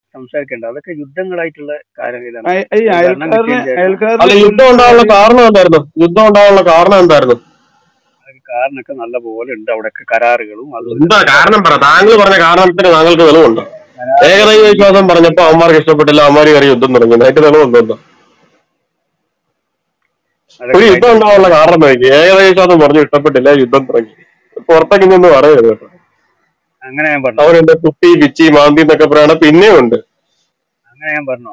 സംസാരിക്കേണ്ട അതൊക്കെ യുദ്ധങ്ങളായിട്ടുള്ള കാര്യങ്ങളാണ് അയ- ഈ ഭരണം അയൽക്കാരന് കിട്ടിയതിന് ശേഷം അല്ല അയൽക്കാരന് യുദ്ധം ഉണ്ടാവാനുള്ള കാരണം എന്തായിരുന്നു യുദ്ധം ഉണ്ടാവാനുള്ള കാരണം എന്തായിരുന്നു അതിന് കാരണമൊക്കെ നല്ല പോലെ ഉണ്ട് അവിടെയൊക്കെ കരാറുകളും അതുപോലെ എന്താ കാരണം പറ താങ്കൾ പറഞ്ഞ കാരണത്തിന് താങ്കൾക്ക് തെളിവുണ്ടോ ഏകദൈവ വിശ്വാസം പറഞ്ഞപ്പോ അവന്മാർക്ക് ഇഷ്ടപ്പെട്ടില്ല അവന്മാര് കയറി യുദ്ധം തുടങ്ങി അതിന്റെ തെളിവുണ്ടോ എന്താ? ഒരു അതൊക്കെ യുദ്ധം ഉണ്ടാവാനുള്ള കാരണം നോക്കി ഏകദൈവ വിശ്വാസം പറഞ്ഞു ഇഷ്ടപ്പെട്ടില്ല യുദ്ധം തുടങ്ങി പുറത്തേക്ക് നിന്ന് പറയരുത് കേട്ടോ അങ്ങനെ ഞാൻ പറഞ്ഞു അവരെന്താ കുത്തി പിച്ചി മാന്തി എന്നൊക്കെ പറയണ പിന്നെയും ഉണ്ട് അങ്ങനെ ഞാൻ പറഞ്ഞോ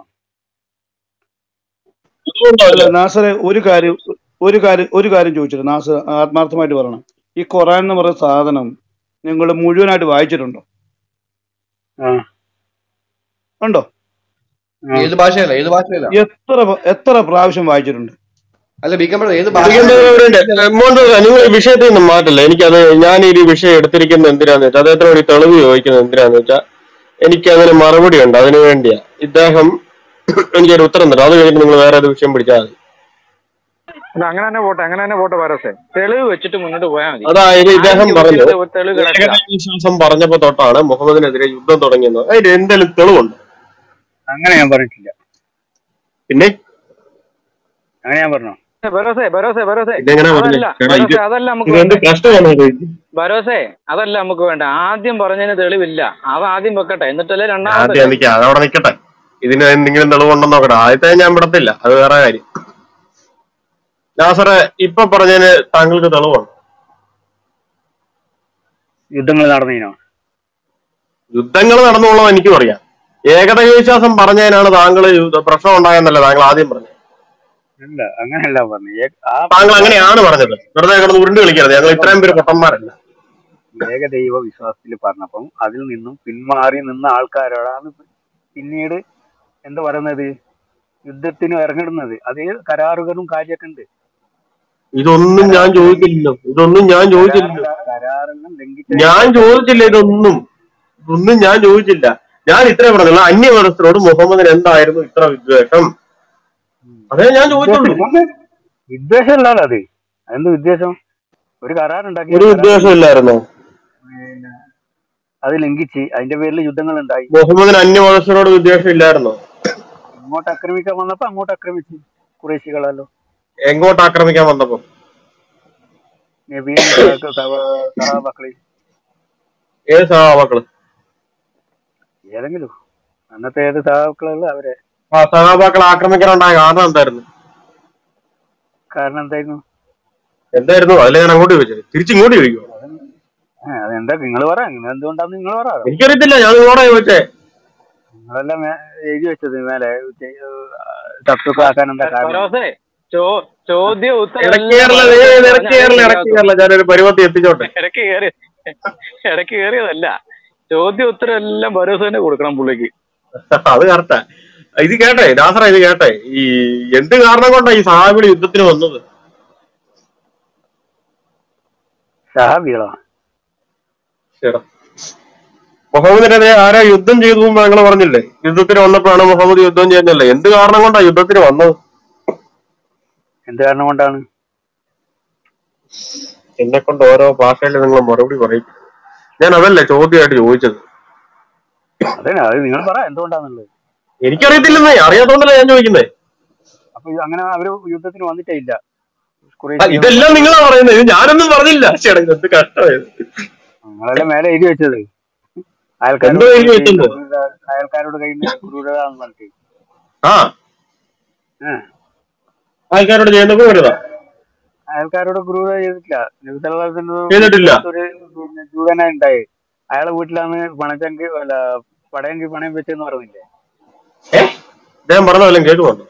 അല്ല നാസറെ ഒരു കാര്യം ഒരു കാര്യം ഒരു കാര്യം ചോദിച്ചിട്ട് നാസർ ആത്മാർത്ഥമായിട്ട് പറയണം ഈ ഖുറാൻ എന്ന് പറയുന്ന സാധനം നിങ്ങൾ മുഴുവനായിട്ട് വായിച്ചിട്ടുണ്ടോ ആ ഉണ്ടോ ആ. ഏത് ഭാഷയല്ല ഏത് ഭാഷയല്ല എത്ര പ- എത്ര പ്രാവശ്യം വായിച്ചിട്ടുണ്ട് അല്ല ബിക്കമ്പഴ ഏത് മോഹൻദാസ് നിങ്ങൾ ഈ വിഷയത്തിൽ നിന്ന് മാറ്റല്ല എനിക്കത് ഞാൻ ഈ ഒരു വിഷയം എടുത്തിരിക്കുന്നത് എന്തിനാന്ന് വെച്ചാൽ അദ്ദേഹത്തിന് ഒരു തെളിവ് ചോദിക്കുന്നത് എന്തിനാന്ന് വെച്ചാൽ എനിക്ക് അതിന് മറുപടി ഉണ്ട് അതിനു വേണ്ടിയാ ഇദ്ദേഹം എനിക്കൊരു ഉത്തരം തരും അത് കഴിഞ്ഞിട്ട് നിങ്ങൾ വേറെ ഒരു വിഷയം പിടിച്ചാൽ മതി അല്ല അങ്ങനെ തന്നെ പോട്ടെ അങ്ങനെ തന്നെ പോട്ടെ വരസേ തെളിവ് വെച്ചിട്ട് മുന്നോട്ട് പോയാൽ മതി അതായത് ഇദ്ദേഹം ആദ്യം പറഞ്ഞു ചോദിച്ചത് ഒരു തെളിവ് കിടക്കില്ല വിശ്വാസം പറഞ്ഞപ്പോ തൊട്ടാണ് മുഹമ്മദിനെതിരെ യുദ്ധം തുടങ്ങിയത് അതിന് എന്തെങ്കിലും തെളിവുണ്ട് അങ്ങനെ ഞാൻ പറഞ്ഞിട്ടില്ല പിന്നെ അങ്ങനെ ഞാൻ പറഞ്ഞോ ബരോസേ ബരോസേ ബരോസേ ഇതെങ്ങനെ പറഞ്ഞു അതല്ല ചേട്ടാ ഇത് ബരോസേ അതല്ല നമുക്ക് ഇതെന്ത് വേണ്ടേ കഷ്ടമാണ് ഇത് ബരോസേ അതല്ല നമുക്ക് വേണ്ട ആദ്യം പറഞ്ഞതിന് തെളിവില്ല അത് ആദ്യം വെക്കട്ടെ എന്നിട്ടല്ലേ ആദ്യം രണ്ടാമത്തെ എനിക്ക് അതവിടെ നിൽക്കട്ടെ ഇതിന് എന്തെങ്കിലും തെളിവുണ്ടെന്ന് നോക്കട്ടെ ആദ്യത്തെ ഞാൻ വിടത്തില്ല അത് വേറെ കാര്യം നാസറെ ഇപ്പൊ പറഞ്ഞതിന് താങ്കൾക്ക് തെളിവുണ്ട് യുദ്ധങ്ങൾ നടന്നതിനോ യുദ്ധങ്ങൾ നടന്നുള്ളത് എനിക്കും അറിയാം ഏകദൈവ വിശ്വാസം പറഞ്ഞതിനാണ് താങ്കൾ യുദ്ധ- പ്രശ്നം ഉണ്ടായെന്നല്ല താങ്കൾ ആദ്യം പറഞ്ഞത് അല്ല അങ്ങനെയല്ല പറഞ്ഞു ഏക- ആ താങ്കൾ അങ്ങനെയാണ് പറഞ്ഞത് വെറുതെ കിടന്ന് ഉരുണ്ട് കളിക്കരുത് ഞങ്ങൾ ഇത്രയും പേര് പൊട്ടന്മാരല്ല ഏകദൈവ വിശ്വാസത്തിൽ പറഞ്ഞപ്പം അതിൽ നിന്നും പിന്മാറി നിന്ന ആൾക്കാരോടാണ് പിന്നീട് എന്താ പറയുന്നത് യുദ്ധത്തിന് ഇറങ്ങിടുന്നത് അതേ കരാറുകളും കാര്യമൊക്കെ ഉണ്ട് ഇതൊന്നും ഞാൻ ചോദിച്ചില്ലല്ലോ ഇതൊന്നും ഞാൻ ചോദിച്ചില്ലല്ലോ കരാറെല്ലാം ലംഘിച്ച ഞാൻ ചോദിച്ചില്ല ഇതൊന്നും ഇതൊന്നും ഞാൻ ചോദിച്ചില്ല ഞാൻ ഇത്രേ പറഞ്ഞുള്ളൂ അന്യമതസ്ഥരോട് മുഹമ്മദിന് എന്തായിരുന്നു ഇത്ര വിദ്വേഷം അതേ ഞാൻ ചോദിച്ചുള്ളൂ വിദ്വേഷം അല്ലല്ലോ അത് അതെന്ത് വിദ്വേഷം ഒരു കരാറുണ്ടാക്കി ഒരു വിദ്വേഷം ഇല്ലായിരുന്നോ അത് ലംഘിച്ച് അതിന്റെ പേരിൽ യുദ്ധങ്ങൾ ഉണ്ടായി മുഹമ്മദിന് അന്യമതസ്ഥരോട് വിദ്വേഷം ഇല്ലായിരുന്നോ ഇങ്ങോട്ട് ആക്രമിക്കാൻ വന്നപ്പോ അങ്ങോട്ട് ആക്രമിച്ച് കുറേശികളല്ലോ എങ്ങോട്ട് ആക്രമിക്കാൻ വന്നപ്പോ നബിയും സഹാബാക്കളെ ഏത് സഹാബാക്കള് ഏതെങ്കിലും അന്നത്തെ ഏത് സഹാബാക്കളുള്ള അവരെ ആ സഹാബാക്കളെ ആക്രമിക്കാനുണ്ടായ കാരണം എന്തായിരുന്നു കാരണം എന്തായിരുന്നു എന്തായിരുന്നു അതിലെ ഞാൻ അങ്ങോട്ട് ചോദിച്ചത് തിരിച്ചിങ്ങോട്ട് ചോദിക്കുമോ ആ, അതെന്താ നിങ്ങൾ പറ നിങ്ങൾ എന്തുകൊണ്ടാന്ന് നിങ്ങൾ പറ എനിക്കറിയത്തില്ല ഞാൻ നിങ്ങളോടെ ചോദിച്ചേ നിങ്ങളെല്ലാം മേ- എഴുതി വെച്ചത് മേലെ ചത്തുക്കാക്കാൻ എന്താ കാരണം ബരോസേ ചോ ചോദ്യം ഉത്തരം ഇടയ്ക്ക് എല്ലാം കയറില്ല ബരോസേ ദേ, ഇടയ്ക്ക് പറഞ്ഞ കയറില്ല ഇടയ്ക്ക് അതിനകത്ത് കയറില്ല ഞാനൊരു പരുവത്തി എത്തിച്ചോട്ടെ ഇടയ്ക്ക് കയറി ഇടയ്ക്ക് കയറിയതല്ല ചോദ്യം ഉത്തരം എല്ലാം ബരോസ തന്നെ കൊടുക്കണം പുള്ളിക്ക് അത് കറക്റ്റാ ഇത് കേട്ടെ ദാസറ ഇത് കേട്ടെ ഈ എന്ത് കാരണം കൊണ്ടാ ഈ സഹാബികൾ യുദ്ധത്തിന് വന്നത് സഹാബികളോ ശരി മുഹമ്മദിനെതിരെ ആരാ യുദ്ധം ചെയ്തു എന്ന് ഞങ്ങൾ പറഞ്ഞില്ലേ യുദ്ധത്തിന് വന്നപ്പോഴാണ് മുഹമ്മദ് യുദ്ധം ചെയ്യുന്നില്ലേ എന്ത് കാരണം കൊണ്ടാ യുദ്ധത്തിന് വന്നത് എന്ത് കാരണം കൊണ്ടാണ് എന്നെ കൊണ്ട് ഓരോ ഭാഷയിൽ നിങ്ങൾ മറുപടി പറയും ഞാൻ അതല്ലേ ചോദ്യമായിട്ട് ചോദിച്ചത് അതെ അത് നിങ്ങൾ പറ എന്തുകൊണ്ടാന്നുള്ളത് എനിക്കറിയത്തില്ലെന്നേ അറിയാത്തോണ്ടല്ലേ ഞാൻ ചോദിക്കുന്നേ അപ്പൊ ഇത് അങ്ങനെ അവര് യുദ്ധത്തിന് വന്നിട്ടേ ഇല്ല ആ, കുറേശ്ശികൾ ഇതെല്ലാം നിങ്ങളാ പറയുന്നത് ഇത് ഞാനൊന്നും പറഞ്ഞില്ല ചേട്ടാ എന്ത് കഷ്ടമായത് നിങ്ങളെല്ലാം മേലെ എഴുതി വെച്ചത് അയൽക്കാരോട് എന്തോ എഴുതി വെച്ചത് ക്രൂരത അയൽക്കാരോട് കഴിയുന്ന ക്രൂരത എന്ന് പറഞ്ഞിട്ട് ആ ആ. ആൾക്കാരോട് ചെയ്യുന്നപ്പോ വരുതാ അയൽക്കാരോട് ക്രൂരത ചെയ്തിട്ടില്ല നബി സല്ലല്ലാഹു അലൈഹി വസല്ലം ചെയ്തിട്ടില്ല ഒരു പിന്നെ ജൂതനാ ഉണ്ടായി അയാളെ വീട്ടിലാണ് പണച്ചങ്കി അല്ല പടയങ്കി പണയം വെച്ചെന്ന് പറഞ്ഞില്ലേ ഏ അദ്ദേഹം പറഞ്ഞ വല്ലതും കേൾക്കുന്നുണ്ടോ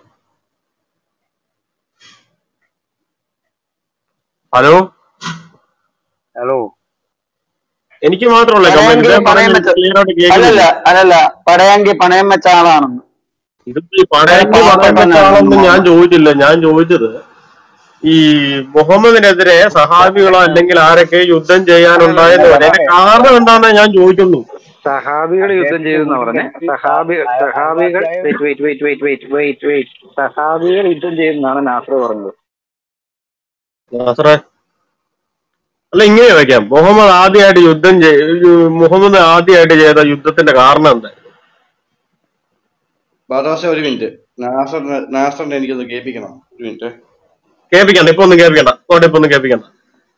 ഹലോ ഹലോ എനിക്ക് മാത്രമല്ല കംപ്ലൈന്റ് പടയങ്കി ഇദ്ദേഹം പണയം പറയുന്നത് വെച്ച ക്ലിയർ ആയിട്ട് അല്ലല്ല കേൾക്കുന്നില്ല അല്ലല്ല പടയങ്കി പണയം വെച്ച ആളാണെന്ന് ഇതിപ്പോ ഈ പടയങ്കി പാവപ്പെട്ട പറയാൻ പറ്റാളൊന്നും ഞാൻ ചോദിച്ചില്ല ഞാൻ ചോദിച്ചത് ഈ മുഹമ്മദിനെതിരെ സഹാബികളോ അല്ലെങ്കിൽ ആരൊക്കെ യുദ്ധം ചെയ്യാനുണ്ടായെന്ന് അതിന്റെ കാരണം എന്താണെന്ന് ഞാൻ ചോദിക്കുന്നു സഹാബികൾ യുദ്ധം ചെയ്തെന്നാ പറഞ്ഞേ സഹാബികൾ സഹാബികൾ wait wait wait wait wait wait wait സഹാബികൾ യുദ്ധം ചെയ്തെന്നാണ് നാസർ പറഞ്ഞത് നാസറേ അല്ല ഇങ്ങനെ വയ്ക്കാം മുഹമ്മദ് ആദ്യമായിട്ട് യുദ്ധം ചെയ് മുഹമ്മദ് ആദ്യമായിട്ട് ചെയ്ത യുദ്ധത്തിന്റെ കാരണം എന്താ ബാദോസ ഒരു മിനിറ്റ് നാസറിന് നാസറിനെ എനിക്കൊന്ന് കേൾപ്പിക്കണം ഒരു മിനിറ്റ് കേൾപ്പിക്കണ്ട ഇപ്പൊ ഒന്നും കേൾപ്പിക്കണ്ട അതുകൊണ്ട് ഇപ്പൊ ഒന്നും കേൾപ്പിക്കണ്ട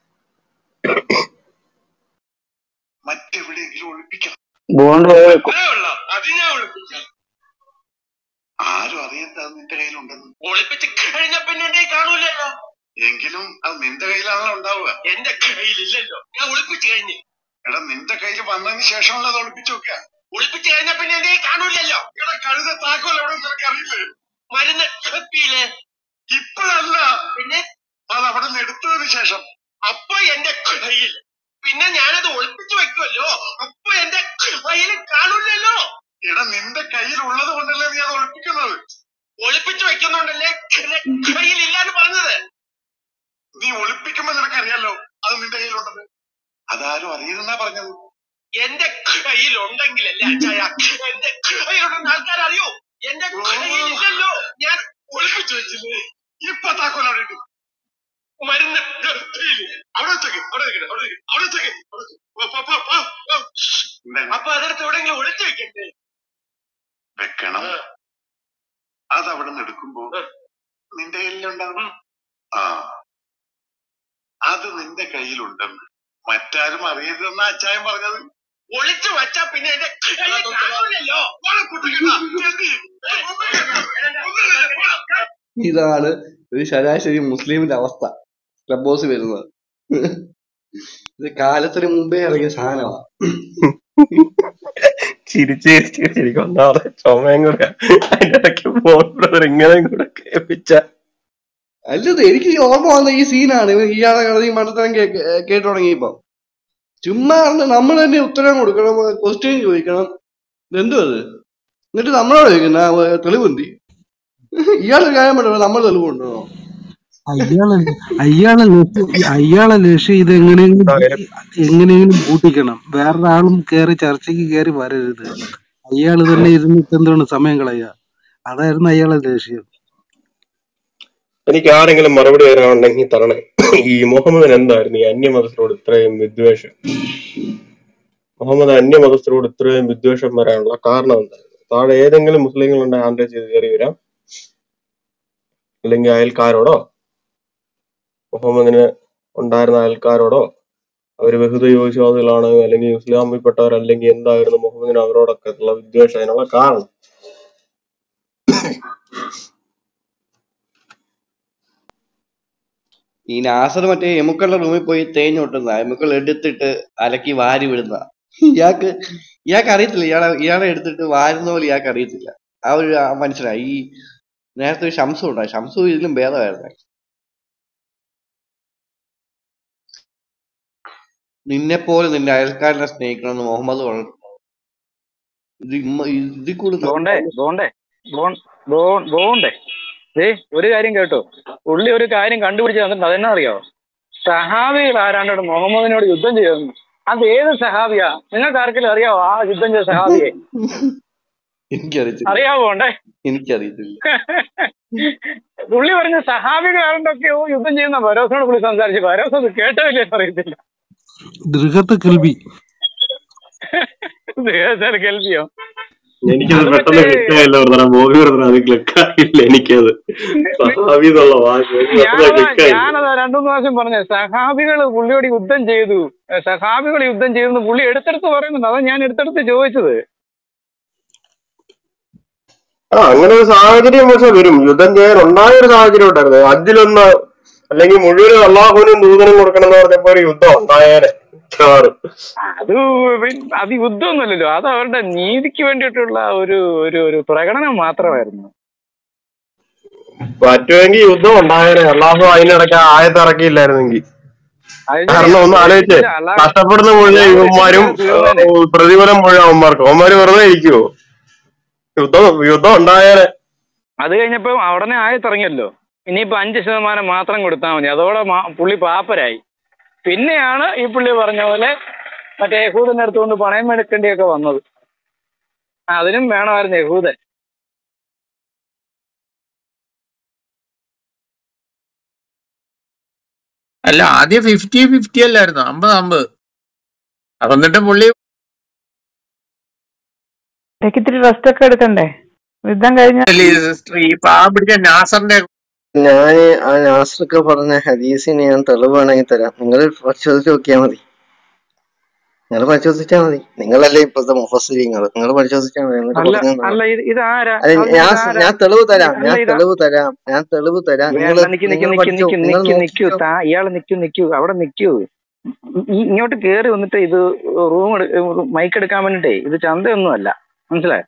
മറ്റെവിടെയെങ്കിലും ഒളിപ്പിക്കണം ബോണ്ട് അതേയുള്ള അത് ഞാൻ ഒളിപ്പിക്കാം ആരും അറിയണ്ട അത് നിന്റെ കയ്യിലുണ്ടെന്ന് ഒളിപ്പിച്ച് കഴിഞ്ഞ പിന്നെ എന്റെ കയ്യിൽ കാണൂലല്ലോ എങ്കിലും അത് നിന്റെ കയ്യിലാണല്ലോ ഉണ്ടാവുക എന്റെ കയ്യിലില്ലല്ലോ ഞാൻ ഒളിപ്പിച്ച് കഴിഞ്ഞ് എടാ നിന്റെ കയ്യിൽ വന്നതിന് ശേഷമുള്ള അത് ഒളിപ്പിച്ചു നോക്കുക ഒളിപ്പിച്ച് കഴിഞ്ഞ പിന്നെ എന്റെ കയ്യിൽ കാണൂലല്ലോ എടാ കഴുത താക്കോൽ എവിടെ നിനക്ക് അറിയില്ലേ മരുന്ന് കുപ്പിയില് ഇപ്പോഴല്ല പിന്നെ അത് അവിടെ നിന്ന് എടുത്തതിന് ശേഷം അപ്പൊ എന്റെ കയ്യിൽ പിന്നെ ഞാനത് ഒളിപ്പിച്ചു വെക്കുമല്ലോ അപ്പൊ എന്റെ കയ്യിൽ കാണൂലല്ലോ എടാ നിന്റെ കയ്യിൽ ഉള്ളത് കൊണ്ടല്ലേ നീ അത് ഒളിപ്പിക്കുന്നത് ഒളിപ്പിച്ചു വെക്കുന്നുണ്ടല്ലേ കയ്യിൽ ഇല്ലാന്ന് പറഞ്ഞത് നീ ഒളിപ്പിക്കുമ്പോ നിനക്കറിയാലോ അത് നിന്റെ കയ്യിലുണ്ടെന്ന് അതാരും അറിയുന്നാ പറഞ്ഞത് എന്റെ കയ്യിലുണ്ടെങ്കിലല്ലേ അച്ചായ എന്റെ കയ്യിലുണ്ടെന്ന് ആൾക്കാർ അറിയോ എന്റെ കയ്യിലില്ലല്ലോ ഞാൻ ഒളിപ്പിച്ചു വെച്ചില്ലേ ഇപ്പൊ താക്കോൽ അവിടെ ഇട്ടു മരുന്ന് ഡബ്ബയില്. അവിടെ വെച്ചേക്ക് അവിടെ വെക്കട്ടെ അവിടെ വെക്ക്, അവിടെ വെച്ചേക്ക് അവിടെ വെക്ക്. പോ, പോ, പോ, പോ, പോ. അപ്പൊ അതെടുത്ത് എവിടെയെങ്കിലും ഒളിച്ചു വെക്കണ്ടേ വെക്കണം അത് അവിടെ നിന്ന് എടുക്കുമ്പോ നിന്റെ കയ്യിലുണ്ടാവും ആ അത് നിന്റെ കയ്യിലുണ്ടെന്ന് മറ്റാരും അറിയരുതെന്ന അച്ചായൻ പറഞ്ഞത് ഒളിച്ചു വച്ചാ പിന്നെ എന്റെ കയ്യിൽ കാണൂലല്ലോ. ഓളെ കുട്ടിക്കണ്ട. എന്ത്? ഇതാണ് ഒരു ശരാശരി മുസ്ലിമിന്റെ അവസ്ഥ ക്ലബ് ഹൗസ് വരുന്നത് ഇത് കാലത്തിന് മുമ്പേ ഇറങ്ങിയ സാധനമാണ് ചിരിച്ച് ചിരിച്ച് ശരിക്കും ഒന്നാമത് ചുമയും കൂടെ അതിന്റെ ഇടയ്ക്ക് ഫോൺ ബ്രദർ ഇങ്ങനെയും കൂടെ കേൾപ്പിച്ച അല്ലത് എനിക്ക് ഈ ഓർമ്മ വന്ന ഈ സീനാണ് ഇവൻ ഇയാളെ ഈ മണ്ടത്തരം കേട്ടു തുടങ്ങിയപ്പോ ചുമ്മാ നമ്മൾ തന്നെ ഉത്തരം കൊടുക്കണം ക്വസ്റ്റ്യൻ ചോദിക്കണം ഇതെന്തുവാ അത് എന്നിട്ട് നമ്മളോട് ചോദിക്കുന്ന തെളിവുണ്ട് ഇയാളൊരു കാര്യം പറ്റുമോ നമ്മൾ തെളിവുണ്ടോ അയാളെ അയാളെ ലക്ഷ്യം അയാളെ ലക്ഷ്യം ഇത് എങ്ങനെയെങ്കിലും എങ്ങനെയെങ്കിലും പൂട്ടിക്കണം വേറൊരാളും കയറി ചർച്ചയ്ക്ക് കയറി വരരുത് അയാൾ തന്നെ ഇരുന്നിട്ട് എന്താണ് സമയം കളയുക അതായിരുന്നു അയാളെ ലക്ഷ്യം എനിക്ക് ആരെങ്കിലും മറുപടി തരാനുണ്ടെങ്കിൽ തരണേ ഈ മുഹമ്മദിന് എന്തായിരുന്നു ഈ അന്യമതസ്ഥരോട് ഇത്രയും വിദ്വേഷം മുഹമ്മദ് അന്യമതസ്ഥരോട് ഇത്രയും വിദ്വേഷം വരാനുള്ള കാരണം എന്തായിരുന്നു താഴെ ഏതെങ്കിലും മുസ്ലിങ്ങളുണ്ടെങ്കിൽ ഹാൻഡ് ചെയ്ത് കയറി വരാം അല്ലെങ്കിൽ അയൽക്കാരോടോ മുഹമ്മദിന് ഉണ്ടായിരുന്ന അയൽക്കാരോടോ അവര് ബഹുദൈവ വിശ്വാസികളാണ് അല്ലെങ്കിൽ ഇസ്ലാമിൽപ്പെട്ടവരല്ലെങ്കിൽ എന്തായിരുന്നു മുഹമ്മദിന് അവരോടൊക്കെ ഉള്ള വിദ്വേഷം അതിനുള്ള കാരണം ഈ നാസർ മറ്റേ എമുക്കളുടെ റൂമിൽ പോയി തേഞ്ഞൊട്ടുന്ന എമുക്കൾ എടുത്തിട്ട് അലക്കി വാരി വിടുന്ന ഇയാൾക്ക് ഇയാൾക്ക് അറിയത്തില്ല ഇയാളെ ഇയാളെ എടുത്തിട്ട് വാരുന്ന പോലെ ഇയാൾക്ക് അറിയത്തില്ല ആ ഒരു ആ മനസ്സിലായി ഈ നേരത്തെ ഒരു ശംസു ഉണ്ടായി ശംസു ഇതിലും ഭേദമായിരുന്നു നിന്നെ പോലെ നിന്റെ അയൽക്കാരനെ സ്നേഹിക്കണമെന്ന് മുഹമ്മദ് പറഞ്ഞു ഇത് ഇമ്മ- ഇതിൽ കൂടുതൽ ബോണ്ടേ ബോണ്ടേ ബോൺ ബോൺ ബോണ്ടേ ദേ ഒരു കാര്യം കേട്ടോ പുള്ളി ഒരു കാര്യം കണ്ടുപിടിച്ച് തന്നിട്ടുണ്ട് അതെന്നാ അറിയാവോ സഹാബികൾ ആരാണ്ടോട് മുഹമ്മദിനോട് യുദ്ധം ചെയ്തെന്ന് അത് ഏത് സഹാബിയാ നിങ്ങൾക്ക് ആർക്കെങ്കിലും അറിയാവോ ആ യുദ്ധം ചെയ്ത സഹാബിയെ എനിക്കറിയത്തില്ല അറിയാവോ ബോണ്ടേ എനിക്കറിയത്തില്ല പുള്ളി പറഞ്ഞ സഹാബികൾ ആരുണ്ടൊക്കെയോ യുദ്ധം ചെയ്യുന്ന ഫരോസിനോട് പുള്ളി സംസാരിച്ചു ഫരോസ് അത് കേട്ടില്ലേ അറിയത്തില്ല ദൃഹത്ത് കൽവി ദേഹത്തിൽ കേൾവിയോ എനിക്കത് അത് പെട്ടെന്ന് മറ്റേ ക്ലിക്കായില്ല ബ്രദറെ ബോബി ബ്രദർ അത് ക്ലിക്കായില്ല എനിക്കത് സഹാബി എന്നുള്ള വാക്ക് എനിക്ക് പെട്ടെന്ന് ഞാനതാ ക്ലിക്കായില്ല ഞാനതാ രണ്ടു മൂന്ന് പ്രാവശ്യം പറഞ്ഞ സഹാബികൾ പുള്ളിയോട് യുദ്ധം ചെയ്തു ഏ, സഹാബികൾ യുദ്ധം ചെയ്തെന്ന് പുള്ളി എടുത്തെടുത്ത് പറയുന്നുണ്ട് അതാ ഞാൻ എടുത്തെടുത്ത് ചോദിച്ചത് ആ അങ്ങനെ ഒരു സാഹചര്യം പക്ഷെ വരും യുദ്ധം ചെയ്യാൻ ഉണ്ടായ ഒരു സാഹചര്യം ഉണ്ടായിരുന്നു അതിലൊന്ന് അല്ലെങ്കിൽ മുഴുവൻ അള്ളാഹുവിനും ദൂതനും കൊടുക്കണം എന്ന് പറഞ്ഞപ്പോ ഒരു യുദ്ധം ഉണ്ടായേനെ മിക്കവാറും. അത് പിൻ- അത് യുദ്ധമൊന്നുമല്ലല്ലോ അത് അവരുടെ നീതിക്ക് വേണ്ടിയിട്ടുള്ള ഒരു ഒരു ഒരു പ്രകടനം മാത്രമായിരുന്നു പറ്റുമെങ്കിൽ യുദ്ധം ഉണ്ടായേനെ അള്ളാഹു അതിനിടയ്ക്ക് ആയത്ത് ഇറക്കിയില്ലായിരുന്നെങ്കിൽ അത് കാരണം ശരിയാ ഒന്ന് അത് ആലോചിച്ച് ശരിയാ അല്ലാതെ കഷ്ടപ്പെടുന്ന മുഴുവൻ അല്ലാതെ ഇവന്മാരും തെറ്റില്ലാതെ തീർന്നേനെ ഏഹ്, പ്രതിഫലം മുഴുവൻ അവന്മാർക്ക് അവന്മാര് വെറുതെ ഇരിക്കുവോ യുദ്ധം യുദ്ധം ഉണ്ടായേനെ അത് കഴിഞ്ഞപ്പോ ഉടനെ ആയത്തിറങ്ങിയല്ലോ ഇനിയിപ്പോ അഞ്ച് ശതമാനം മാത്രം കൊടുത്താൽ മതി അതോടെ മാ- പുള്ളി പാപ്പരായി പിന്നെയാണ് ഈ പുള്ളി പറഞ്ഞ പോലെ മറ്റേ യഹൂദന്റെ അടുത്തുകൊണ്ട് പണയം എടുക്കേണ്ടിയൊക്കെ വന്നത് ആ, അതിനും വേണമായിരുന്നു യഹൂദൻ അല്ല ആദ്യം ഫിഫ്റ്റി ഫിഫ്റ്റി അല്ലായിരുന്നു അമ്പത് അമ്പത് അപ്പൊ എന്നിട്ട് പുള്ളി ഇടയ്ക്ക് ഇത്തിരി റെസ്റ്റ് ഒക്കെ എടുക്കണ്ടേ യുദ്ധം കഴിഞ്ഞ സിസ്റ്റർ ഈ പാവം പിടിച്ച നാസറിന്റെ ഞാൻ ആ നാസർക്ക് പറഞ്ഞ ഹദീസിന് ഞാൻ തെളിവ് വേണമെങ്കിൽ തരാം നിങ്ങൾ പരിശോധിച്ച് നോക്കിയാൽ മതി നിങ്ങൾ പരിശോധിച്ചാൽ മതി നിങ്ങളല്ലേ ഇപ്പോഴത്തെ മുഫസ്സിരിങ്ങൾ നിങ്ങൾ പരിശോധിച്ചാൽ മതി എന്നിട്ട് അല്ല പറഞ്ഞു അല്ല ഇത് ഇതാരാ അല്ല അല്ല ഞാൻ ഇതാരാ ഞാൻ തെളിവ് തരാം അല്ല ഞാൻ ഇതാ തെളിവ് തരാം ഞാൻ തെളിവ് തരാം നിങ്ങൾ വേണ്ട നിക്ക് നിക്ക് നിങ്ങൾ നിക്ക് പഠിച്ചോ നിക്ക് നിങ്ങൾ നിക്ക് നിക്കൂ നോക്കിക്കോ താ ഇയാള് നിക്കൂ നിക്കൂ അവിടെ നിക്കൂ ഇ- ഇ- ഇങ്ങോട്ട് കേറി വന്നിട്ട് ഇത് റൂം മൈക്ക് എടുക്കാൻ വേണ്ടിട്ടേ ഇത് ചന്തയൊന്നും അല്ല മനസ്സിലായോ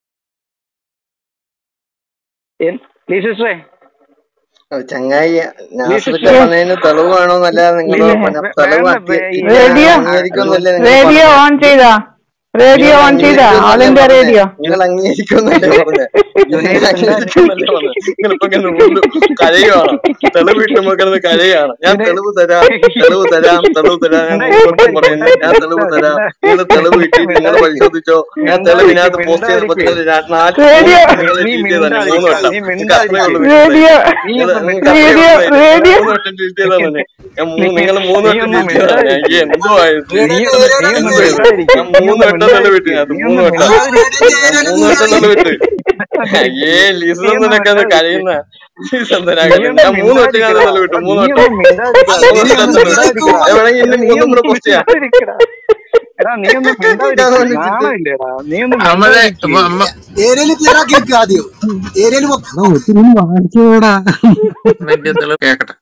എൻ- ലീ സിസ്റ്ററേ ഓ, ചങ്ങായി ലീ നാസർക്ക് സിസ്റ്ററെ പറഞ്ഞതിന് തെളിവ് വേണമെന്നല്ലാതെ നിങ്ങൾ ലീ പറഞ്ഞ വേ- തെളിവ് വേണ്ട അത്തി- വേ- ഈ കിട്ടിയാൽ റേഡിയോ അംഗീകരിക്കുമെന്നല്ലേ നിങ്ങൾ റേഡിയോ പറഞ്ഞത് ഓൺ ചെയ്താ റേഡിയോ നിങ്ങൾ ഓൺ ചെയ്താ അംഗീകരിക്കുമെന്നല്ലേ ഓൾ ഇന്ത്യ പറഞ്ഞേ റേഡിയോ നിങ്ങൾ അംഗീകരിക്കുമെന്നല്ലേ പറഞ്ഞേ നിങ്ങൾ ജുനൈദ് എന്താ അംഗീകരിക്കുമെന്നല്ലേ പറഞ്ഞത് നിങ്ങൾ ഇപ്പൊ ഇങ്ങനെ വീണ്ടും കരയുവാണ് തെളിവ് കിട്ടുമ്പോ കിടന്ന് കരയാണ് ഞാൻ ജുനൈദ് തെളിവ് തരാം തെളിവ് തരാം തെളിവ് തരാം ഞാൻ എന്താ നിങ്ങളോടും എന്താ പറയുന്നു എന്താ ഞാൻ തെളിവ് എന്താ തരാം എന്താ നിങ്ങൾ തെളിവ് കിട്ടിയിട്ട് നിങ്ങൾ മിണ്ടാതിരിക്കും പരിശോധിച്ചോ ഞാൻ തെളിവിനകത്ത് മിണ്ടാതിരിക്കും പോസ്റ്റ് ചെയ്തപ്പോ മിണ്ടാതിരിക്കും നിങ്ങൾ ര- നാല് മൂന്ന് റേഡിയോ വട്ടം നിങ്ങൾ നീ ട്വീറ്റ് ചെയ്താണ് മൂന്ന് മിണ്ടാതിരിക്കും വട്ടം നീ നിങ്ങൾക്ക് അത്രേ ഉള്ളൂ മിണ്ടാതിരിക്കും മിസ്റ്റേക്ക് റേഡിയോ നീ നിങ്ങൾ ഒന്ന് നിങ്ങൾക്ക് അത്രേ റേഡിയോ ഉള്ളൂ മിസ്റ്റേക്ക് റേഡിയോ മൂന്ന് വട്ടം ട്വീറ്റ് ചെയ്താണ് നിക്ക് ഞാൻ നീ നിങ്ങൾ മൂന്ന് നീ വട്ടം ഒന്ന് ട്വീറ്റ് ചെയ്താണ് ഞാൻ മിണ്ടാതിരിക്കും എന്തോ ആയത് നീ ഒന്ന് നീ ഒന്ന് എന്തോ ഇത് മിണ്ടാതിരിക്കും ഞാൻ നീ മൂന്ന് ഒന്ന് വട്ടം തെളിവ് മിണ്ടാതിരിക്കും കിട്ടി അത് നീ മൂന്ന് ഒന്ന് വട്ടം മിണ്ടാതിരിക്കും ഞാൻ മൂന്ന് വട്ടം തെളിവ് കിട്ടി അയ്യേ നീ ലീസന്തനൊക്കെ ഒന്ന് അത് കരയുന്ന നീ ലീസന്തനാകട്ടെ ഒന്ന് ഞാൻ മൂന്ന് വട്ടം ഞാൻ മിണ്ടാതിരിക്കടാ തെളിവ് കിട്ടും എടാ മൂന്ന് നീ വട്ടം ഒന്ന് മിണ്ടാതിരിക്കടാ മൂന്ന് നീ വട്ടം ഒന്ന് തെളിവ് മിണ്ടാതിരിക്കടാ വേണമെങ്കിൽ എടാ ഇന്നും നീ ഒന്നും ഒന്ന് കൂടെ പോസ്റ്റ് ചെയ്യാം മിണ്ടാതിരിക്കടാ എടാ നീ ഒന്ന് കിട്ടാൻ മിണ്ടാതിരിക്കും വേണ്ടിട്ട് നാണമില്ലേടാ നീ ഒന്ന് നമ്മളെ മിണ്ടാതിരിക്കേ ഏരിയയിൽ ക്ലിയർ ആക്കി വെക്കുക ആദ്യം ഏരിയയിൽ എടാ ഒത്തിരി വാങ്ങിച്ചോടാ വലിയ തെളിവ് കേക്കട്ടെ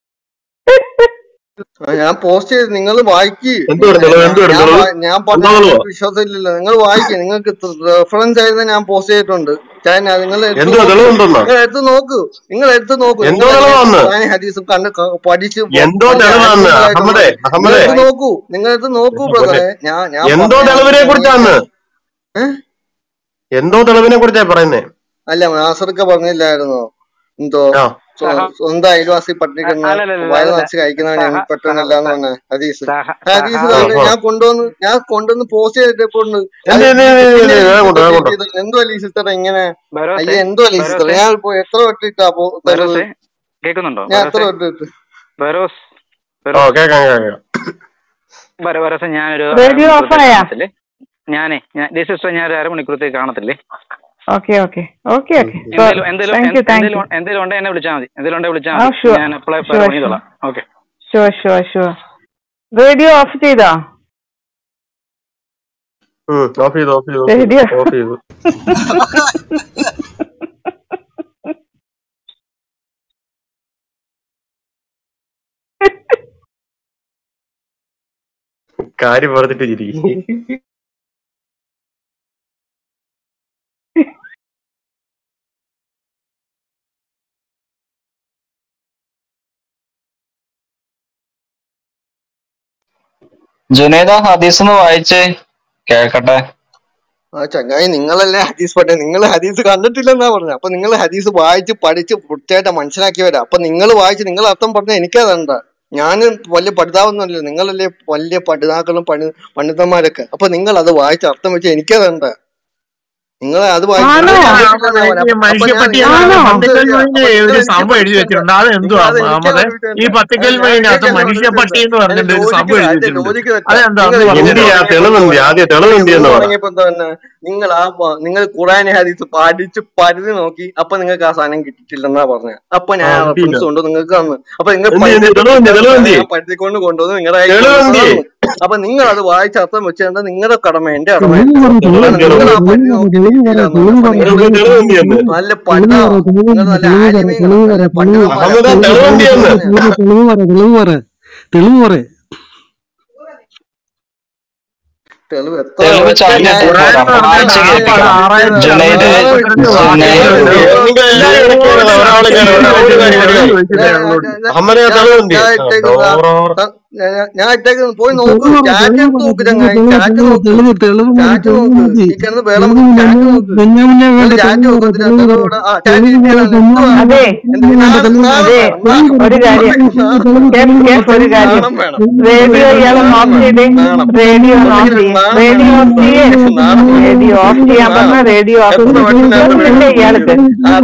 ആ, ഞാൻ പോസ്റ്റ് ചെയ്ത് നിങ്ങൾ വായിക്ക് എന്ത് തെളിവ് എന്ത് ഞാൻ തെളിവ് വാ- ഞാൻ എന്താ പറഞ്ഞ തെളിവ് നിങ്ങൾക്ക് വിശ്വാസമില്ലല്ലോ നിങ്ങൾ വായിക്ക് നിങ്ങൾക്ക് റെഫറൻസ് ആയിരുന്നു ഞാൻ പോസ്റ്റ് ചെയ്തിട്ടുണ്ട് ചൈന നിങ്ങൾ എടുത്ത് എന്തോ നോക്കൂ തെളിവുണ്ടെന്നാ നിങ്ങൾ എടുത്ത് നോക്കൂ നിങ്ങൾ എടുത്ത് നോക്കൂ എന്തോ നിങ്ങളല്ലേ തെളിവാന്ന് ഖുർആൻ ഹദീസും കണ്ട് ക- പഠിച്ച് എന്തോ വലിയ തെളിവാന്ന് ആലിമീങ്ങളായിട്ടുള്ളത് അഹമ്മദേ നിങ്ങൾ അഹമ്മദേ എടുത്ത് നോക്കൂ നിങ്ങൾ എടുത്ത് നോക്കൂ എന്റെ പൊന്നെ ബ്രദറെ ഞാൻ ഞാൻ എന്തോ പറഞ്ഞ തെളിവിനെ നിങ്ങൾ കുറിച്ചാന്ന് അംഗീകരിക്കണം ഏഹ് എന്തോ തെളിവിനെ കുറിച്ചാ പറയുന്നേ അല്ല നാസർക്ക് പറഞ്ഞില്ലായിരുന്നോ എന്തോ ആ സ്വ- സഹ സ്വന്തം അയൽവാസി പട്ടിണി കിടന്ന് അല്ലല്ലല്ല വയറ് അല്ല നിറച്ച് കഴിക്കുന്നവൻ സഹ എനിക്ക് സഹ പറ്റുന്നില്ല എന്ന് പറഞ്ഞ ഹദീസ് സഹ ഹദീസ് സഹ ആ കണ്ട് ആ ഞാൻ കൊണ്ടുവന്ന് ഞാൻ കൊണ്ടുവന്ന് പോസ്റ്റ് ചെയ്തിട്ടുണ്ട് എന്ത് അത് എന്ത് എന്ത് എന്ത് പിന്നെ എന്ത് വേഗം കൊണ്ടോ സിസ്റ്റർ വേഗം ട്വീറ്റ് കൊണ്ടോ ചെയ്തത് എന്തോ അല്ലേ സിസ്റ്റർ ഇങ്ങനെ ബരോസെ അയ്യോ എന്തോ അല്ലേ സിസ്റ്റർ ബരോസെ ഞാൻ ഇപ്പൊ എത്ര വട്ടിട്ടാ പോ തെളിവ് ബരോസെ കേൾക്കുന്നുണ്ടോ ഞാൻ എത്ര ബരോസെ വട്ടിട്ട് ബരോസ് ഓ ബരോസ് കേക്കാം കേക്കാം ബര- ബരോസെ ഞാനൊരു റേഡിയോ ഓഫ് അരമണിക്കൂറത്തേക്ക് ആയാ കാണത്തില്ലേ ഞാനേ ഞാൻ ഡി സിസ്റ്റർ ഞാൻ ഒരു അരമണിക്കൂറത്തേക്ക് കാണത്തില്ലേ ഓക്കെ ഓക്കെ ഓക്കെ ഓക്കെ എന്തേലും എന്തേലും താങ്ക് യു താങ്ക് എന്തേലും യു എന്തേലും ഉണ്ടെങ്കിൽ എന്നെ വിളിച്ചാൽ മതി എന്തേലും ഉണ്ടെങ്കിൽ വിളിച്ചാൽ ആ മതി ഷുവർ ഞാൻ അപ്ലൈ ഷുവർ ഷുവർ പണിതോളാം okay sure sure sure radio off ചെയ്താ ഉം ഓഫ് ചെയ്തു ഓഫ് ചെയ്തു ഓഫ് ചെയ്തു റേഡിയോ ഓഫ് ചെയ്തു കാര്യം പറഞ്ഞിട്ട് ചിരിക്കും ജുനൈദ ഹദീസ് ഒന്ന് വായിച്ചേ കേക്കട്ടെ ആ ചങ്ങായി നിങ്ങളല്ലേ ഹദീസ് പഠിച്ചത് നിങ്ങൾ ഹദീസ് കണ്ടിട്ടില്ലെന്നാ പറഞ്ഞത് അപ്പൊ നിങ്ങൾ ഹദീസ് വായിച്ച് പഠിച്ച് വൃത്തിയായിട്ട് മനസ്സിലാക്കിയവരാ അപ്പൊ നിങ്ങൾ വായിച്ച് നിങ്ങൾ അർത്ഥം പറഞ്ഞ എനിക്കതണ്ട ഞാൻ വലിയ പഠിതാവൊന്നുമല്ല നിങ്ങളല്ലേ വലിയ പഠിതാക്കളും പണി പണ്ഡിതന്മാരൊക്കെ അപ്പൊ നിങ്ങൾ അത് വായിച്ച് അർത്ഥം വെച്ച് എനിക്കതണ്ട നിങ്ങൾ അത് വായിച്ച് ആണോ നിങ്ങൾ കണ്ടിട്ടില്ലെന്നാ ഈ പറഞ്ഞത് അപ്പൊ അപ്പൊ മനുഷ്യപ്പട്ടി എന്ന് പറഞ്ഞ പത്തിക്കൽ മൊഴിന് ഒരു സംഭവം എഴുതി വെച്ചിട്ടുണ്ട് അതെന്തുവാ ഞാൻ നിങ്ങൾ അത് വിട്ടേണ്ട നിങ്ങൾ അത് എനിക്കത് വിട്ടേണ്ട ഈ പത്തിക്കൽ അത് ഞാൻ മൊഴിനകത്ത് എനിക്കത് മനുഷ്യപ്പട്ടി എന്ന് വിട്ടേണ്ട അതിന്റെ പറഞ്ഞിട്ട് ഒരു സംഭവം ലോജിക്ക് എഴുതി അതിന്റെ വെച്ചിട്ടുണ്ട് ലോജിക്ക് തെറ്റാ അതെന്താ നിങ്ങൾ ഒന്ന് എന്ത് പറഞ്ഞു ചെയ്യാ നിങ്ങൾ തെളിവെന്ത് തുടങ്ങിയപ്പോ ആദ്യം തെളിവെന്ത് നിങ്ങൾ എന്ന് പറ തുടങ്ങിയപ്പോ എന്താ പറഞ്ഞ നിങ്ങൾ ആ പ- നിങ്ങൾ ഖുറാൻ ഹദീസ് പഠിച്ച് പരിധി നോക്കി അപ്പൊ നിങ്ങൾക്ക് ആ സാധനം കിട്ടിയിട്ടില്ലെന്നാ പറഞ്ഞത് അപ്പൊ ആ ഞാൻ ആ കിട്ടിയില്ല റെഫറൻസ് കൊണ്ട് നിങ്ങൾക്ക് തന്നു അപ്പൊ നിങ്ങൾ എന്ത് എന്ത് പരിധി തെളിവെന്ത് കിട്ടാത്ത സാധനം തെളിവെന്ത് ഞാൻ പരിധിക്കൊണ്ട് കൊണ്ടുവന്ന് നിങ്ങളുടെ കയ്യിൽ തെളിവെന്ത് കൊണ്ടുവന്ന് തന്നു അപ്പൊ നിങ്ങൾ അത് വായിച്ച അർത്ഥം വെച്ചേണ്ട നിങ്ങളുടെ കടമ എന്റെ കടമയല്ല തെളിവ് പറ കാരണം തെളിവ് നിങ്ങൾ പറ ആ തെളിവ് പരിധി പറ നോക്കി തെളിവ് കിട്ടിയില്ല പറ എന്ന് തെളിവ് നല്ല തെളിവ് പഠിതാവാ തെളിവ് നിങ്ങൾ നല്ല തെളിവ് ആലിമീങ്ങളാ തെളിവ് നല്ല തെളിവ് പണ്ഡിതന്മാരാ അഹമ്മദ നിങ്ങൾ തെളിവെന്ത് അത് എന്ന് പറഞ്ഞ തെളിവ് പറ തെളിവ് പറ തെളിവ് പറ തെളിവ് എത്ര തെളിവ് വട്ടം ചാനലിൽ ഞാൻ ഖുറാൻ എന്ന് വായിച്ച് പറഞ്ഞാൽ കേൾപ്പിക്കാം ആകപ്പാട് ജുനൈദ് ആറായിരം ജുനൈദ് പേര് അഹമ്മദ തെളിവെന്ത് നിങ്ങൾ പോയി നോക്കൂ തെളിവ് പറ ചാറ്റ് തെളിവ് എടുത്ത് പറ നോക്ക് തെളിവ് ചങ്ങായി തെളിവ് ചാറ്റ് തെളിവ് നോക്ക് തെളിവ് തെളിവ് മതി ചാറ്റ് തെളിവ് നോക്ക് മതി ഈ കിടന്ന് തെളിവ് വേളം ബെഞ്ഞാ ചാറ്റ് നോക്ക് ബെഞ്ഞാമിനെ നിങ്ങൾ വേണ്ട ചാറ്റ് തെളിവ് നോക്കത്തില്ല പറ തെളിവ് തെളിവിടെ പറ ആ ചാറ്റ് തെളിവ് പറ ചെയ്യണം അതെ എന്ത് തെളിവ് നാണം വേണ്ട നാണം തെളിവ് വേണം വേണ്ട നാണം തെളിവ് വേണം അതെ തെളിവ് കേക്ക് തെളിവ് നാണം ഒരു വേണം കാര്യം നാണം റേഡിയോ വേണം റേഡിയോ ഓഫ് എന്തെങ്കിലും ചെയ്യേ നാണം റേഡിയോ ഓഫ് വേണം ചെയ്യേ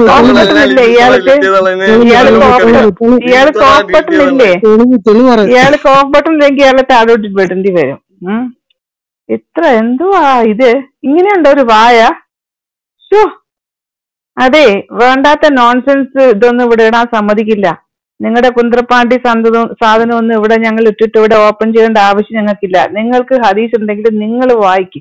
ഞാൻ നാണം പറഞ്ഞ റേഡിയോ എത്ര ഓഫ് വട്ടം ഓഫ് ഞാൻ ബട്ടൺ ഇല്ലേ ഇയാൾക്ക് ഓഫ് ബട്ടൺ ഇല്ലേ ഇയാൾക്ക് ഓഫ് ബട്ടൺ ഇയാൾക്ക് വിളിച്ചു ഓഫ് ബട്ടൺ ഇല്ലെങ്കിൽ ഇയാളെ താഴോട്ട് വിടേണ്ടി വരും ഉം. ഇത്ര എന്തുവാ ഇത് ഇങ്ങനെയുണ്ടോ ഒരു വായ ഷോ അതെ വേണ്ടാത്ത നോൺസെൻസ് ഇതൊന്നും ഇവിടെ ഇടാൻ സമ്മതിക്കില്ല നിങ്ങളുടെ കുന്ത്രപ്പാണ്ടി സന്തതും സാധനമൊന്നും ഇവിടെ ഞങ്ങൾ ഇട്ടിട്ട് ഇവിടെ ഓപ്പൺ ചെയ്യേണ്ട ആവശ്യം ഞങ്ങൾക്കില്ല നിങ്ങൾക്ക് ഹദീസ് ഉണ്ടെങ്കിൽ നിങ്ങൾ വായിക്കും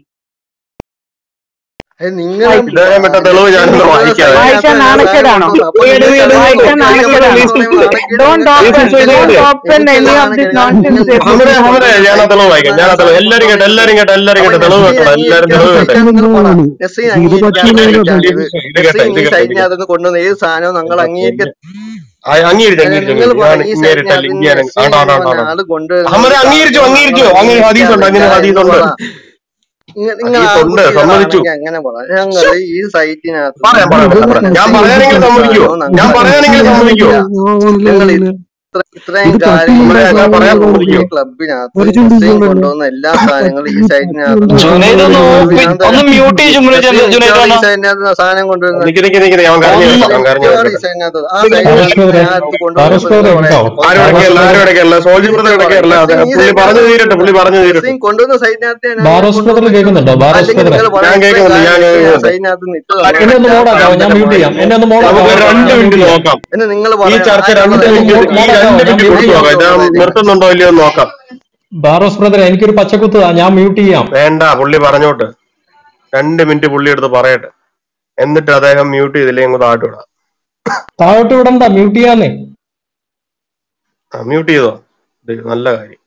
നിങ്ങൾ ഇദ്ദേഹം വിട്ട തെളിവ് ഞാനിന്ന് വായിക്കാതെ വായിക്കാൻ നാണക്കേടാണോ വായിക്കാൻ നാണക്കേടാണോ don't open don't open any of this nonsense ഹമരെ ഹമരെ ഞാൻ ആ തെളിവ് വായിക്കാം ഞാൻ ആ തെളിവ് എല്ലാരും കേട്ടോ എല്ലാരും കേട്ടോ എല്ലാരും കേട്ടോ തെളിവ് കേട്ടോ എല്ലാരും തെളിവ് കേട്ടോ നസീൻ ഇത് അംഗീകരിക്കാതെ പറ്റിയില്ല ഇത് കേട്ടോ നസീൻ ഇത് ഈ കേട്ടോ ഇത് സൈഡിനകത്ത് കൊണ്ടുവന്ന ഏത് സാധനവും ഞങ്ങൾ അംഗീകരിക്ക ആ, അംഗീകരിച്ചു അംഗീകരിച്ചു നിങ്ങൾ അംഗീകരിച്ചു. പറ ഞാൻ ഈ ഇങ്ങേരിട്ടാൽ സൈഡിനകത്ത് ഇങ്ങനെ നസീൻ ആണ്ടോ ആണ്ടോ എന്ന് ആണ്ടോ പറഞ്ഞ ആള് കൊണ്ടുവരുന്ന ഹമരെ ഒരു അംഗീകരിച്ചു സാധനം അംഗീകരിച്ചു നിങ്ങൾ അങ്ങനെ ഹദീസ് ഉണ്ട് അങ്ങനെ അംഗീകരിക്കാതെ ഹദീസ് ഉണ്ട് നിങ്ങൾ നിങ്ങൾ ഹദീസ് ഉണ്ട് സമ്മതിച്ചു ആൺകുട്ടികളാണെങ്കിൽ അങ്ങനെ പറ ഞങ്ങൾ ഈ സൈറ്റിനകത്ത് പറയാം പറയാം പറയാം പറയാം ഞാൻ പറയാനെങ്കിലും സമ്മതിക്കുവോ ഞാൻ പറയാനെങ്കിലും സമ്മതിക്കുവോ നിങ്ങൾ ഇത്ര ഇത്രയും ഇത് കാര്യങ്ങൾ ഹമരെ ഞാൻ പറയാൻ ഈ സമ്മതിക്കുവോ ക്ലബിനകത്ത് ഒരു ചുണ്ടി നസീൻ ചൂടുണ്ട്. കൊണ്ടുവന്ന എല്ലാ സാധനങ്ങളും ഈ സൈറ്റിനകത്ത് ജുനൈദ് ഒന്ന് ഓപ്പി- ഞാൻ ഒന്ന് തരാം മ്യൂട്ട് ചെയ്യും ജുനൈദ് നസീൻ ജുനൈദ് മിക്കവാറും ഈ ഒന്ന് സൈറ്റിനകത്ത് സാധനം കൊണ്ടുവരുന്ന നിക്ക് നിക്ക് നിക്ക് ഞാൻ കരഞ്ഞു ഒന്ന് ഞാൻ കരഞ്ഞു മിക്കവാറും ഈ സൈറ്റിനകത്ത് ആ നിക്ക് നിക്ക് സൈറ്റിനകത്ത് പാരസ്പര ഇതിനകത്ത് കൊണ്ടുവന്ന പാരസ്പര പെണ്ണുങ്ങളെ കേട്ടോ ആരും ഇടയ്ക്കല്ല ആരും ഇടയ്ക്കല്ല സോൾജി ബ്രദർ ഇടയ്ക്കല്ല അതെ നസീൻ ഈ പുള്ളി പറഞ്ഞു സൈറ്റിനകത്ത് തീരട്ടെ പുള്ളി പറഞ്ഞു തീരട്ടെ നസീൻ കൊണ്ടുവന്ന സൈറ്റിനകത്ത് ഞാൻ ബാറോസ് ബ്രദർ കൊണ്ടുവന്ന കേൾക്കുന്നുണ്ടോ ബാറോസ് അല്ലെങ്കിൽ ബ്രദർ നിങ്ങൾ ഞാൻ പറയുന്ന ഇത്രയും കേൾക്കുന്നുണ്ട് ഞാൻ കാര്യങ്ങൾ ഞാൻ കേൾക്കുന്നുണ്ട് സൈറ്റിനകത്ത് നിട്ട് എന്നെ ഒന്ന് മോഡാക്കാവോ ഞാൻ മ്യൂട്ട് ചെയ്യാം എന്നെ ഒന്ന് നമുക്ക് മോഡാക്കാവോ രണ്ട് ഞാൻ മിനിറ്റ് മ്യൂട്ട് ചെയ്യാം നോക്കാം എന്ന് നിങ്ങൾ ഈ പറയണം ചർച്ച ആരാണ് രണ്ട് പറയുന്നത് മിനിറ്റ് ഈ മോഡാക്കാവോ രണ്ട് ഞാൻ മിനിറ്റ് മ്യൂട്ട് കൊടുത്തു ചെയ്യാം നോക്കാം ഞാൻ നിർത്തുന്നുണ്ടോ ഇല്ലയോ എന്ന് നോക്കാം ബാറോസ് ബ്രദർ എനിക്കൊരു പച്ചക്കുത്ത് താ, ഞാൻ മ്യൂട്ട് ചെയ്യാം വേണ്ട പുള്ളി പറഞ്ഞോട്ട് രണ്ട് മിനിറ്റ് പുള്ളി എടുത്ത് പറയട്ടെ എന്നിട്ട് അദ്ദേഹം മ്യൂട്ട് ചെയ്തില്ലെങ്കിൽ അങ്ങ് താഴ്ത്തു വിടാം താഴോട്ട് വിടണ്ട മ്യൂട്ട് ചെയ്യാന്നേ മ്യൂട്ട് ചെയ്തോ ഇത് നല്ല കാര്യം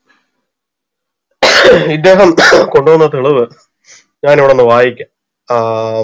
ഇദ്ദേഹം കൊണ്ടുവന്ന തെളിവ് ഞാനിവിടെ ഒന്ന് വായിക്കാം ആം,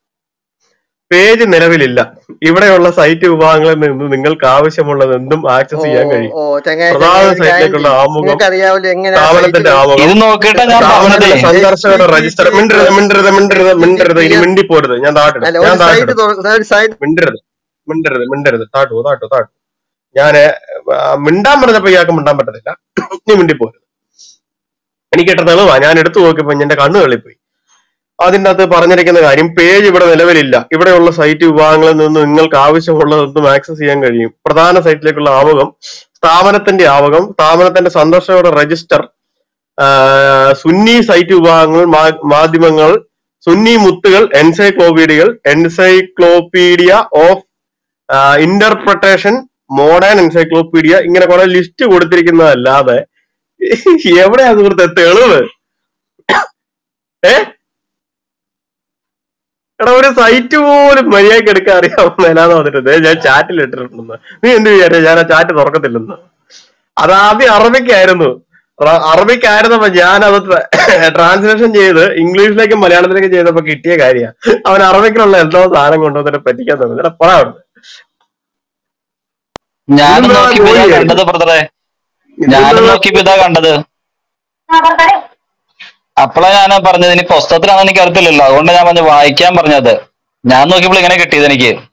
പേജ് നിലവിലില്ല ഇവിടെയുള്ള സൈറ്റ് വിഭാഗങ്ങളിൽ നിന്ന് നിങ്ങൾക്ക് ആവശ്യമുള്ളത് എന്തും ഓ ആക്സസ് ചെയ്യാൻ കഴിയും ഓ ചങ്ങായി പ്രധാന ചങ്ങായി ഒരു കാര്യം സൈറ്റിലേക്കുള്ള ചെയ്യും ആമുഖം നിങ്ങൾക്ക് അറിയാവില്ല എങ്ങനെ ആ സ്ഥാപനത്തിന്റെ സൈറ്റിൽ ആമുഖം ഇത് നോക്കിയിട്ടാ ഞാൻ പറഞ്ഞതേ സ്ഥാപനത്തിലെ സന്ദർശകരുടെ രജിസ്റ്റർ മിണ്ടരുത് മിണ്ടരുത് മിണ്ടരുത് മിണ്ടരുത് ഇനി മിണ്ടിപ്പോരുത് ഞാൻ താട്ടിടും അല്ല ഞാൻ ഒരു സൈറ്റ് താട്ടിടും തുറക്കുന്ന ഒരു സൈറ്റ് മിണ്ടരുത് മിണ്ടരുത് മിണ്ടരുത് താട്ടു താട്ടു താട്ടു ഞാന് ആ, മിണ്ടാൻ പറഞ്ഞപ്പോ ഇയാൾക്ക് മിണ്ടാൻ പറ്റത്തില്ല നീ മിണ്ടിപ്പോരുത് എനിക്ക് ഇട്ട തെളിവാ ഞാൻ എടുത്തു നോക്കിയപ്പോ എന്റെ കണ്ണ് തള്ളിപ്പോയി അതിൻ്റെ അകത്ത് പറഞ്ഞിരിക്കുന്ന കാര്യം പേജ് ഇവിടെ നിലവിലില്ല ഇവിടെയുള്ള സൈറ്റ് വിഭാഗങ്ങളിൽ നിന്ന് നിങ്ങൾക്ക് ആവശ്യമുള്ളതെന്തും ആക്സസ് ചെയ്യാൻ കഴിയും പ്രധാന സൈറ്റിലേക്കുള്ള ആമുഖം സ്ഥാപനത്തിന്റെ ആമുഖം സ്ഥാപനത്തിന്റെ സന്ദർശകരുടെ രജിസ്റ്റർ ആ, സുന്നി സൈറ്റ് വിഭാഗങ്ങൾ മാ- മാധ്യമങ്ങൾ സുന്നി മുത്തുകൾ എൻസൈക്ലോപീഡിയകൾ encyclopedia of interpretation modern encyclopedia ഇങ്ങനെ കുറെ ലിസ്റ്റ് കൊടുത്തിരിക്കുന്നതല്ലാതെ എവിടെയാ സുഹൃത്തെ തെളിവ് ഏ എടാ ഒരു സൈറ്റ് പോലും മര്യാദക്ക് എടുക്കാൻ അറിയാവുന്നതിനാന്ന് പറഞ്ഞിട്ട് ഞാൻ ചാറ്റിൽ ഇട്ടിട്ടുണ്ടെന്ന് നീ എന്ത് വിചാരിച്ച ഞാൻ ആ ചാറ്റ് തുറക്കത്തില്ലെന്ന് അത് ആദ്യം അറബിക്കായിരുന്നു റ- അറബിക്കായിരുന്നപ്പോ ഞാൻ അത് ട്രാൻസ്ലേഷൻ ചെയ്ത് ഇംഗ്ലീഷിലേക്കും മലയാളത്തിലേക്കും ചെയ്തപ്പോ കിട്ടിയ കാര്യമാണ് അവൻ അറബിക്കിലുള്ള എന്തോ സാധനം കൊണ്ടുവന്നിട്ട് പറ്റിക്കാൻ തോന്നുന്നു എടാ പോടാ അവിടുന്ന്. ഞാനും ഇതെന്താ നോക്കിയപ്പോ ഇതാ ജോലിയെ? കണ്ടത് ബ്രദറെ ഞാനും ഇതെന്താ നോക്കിയപ്പോ ഇതാ കണ്ടത് അപ്പളാ ഞാൻ പറഞ്ഞത് ഇനി പുസ്തകത്തിലാണെന്ന് എനിക്ക് അറിയത്തില്ലല്ലോ അതുകൊണ്ട് ഞാൻ പറഞ്ഞു വായിക്കാൻ പറഞ്ഞത് ഞാൻ നോക്കിയപ്പോൾ ഇങ്ങനെ കിട്ടിയത് എനിക്ക്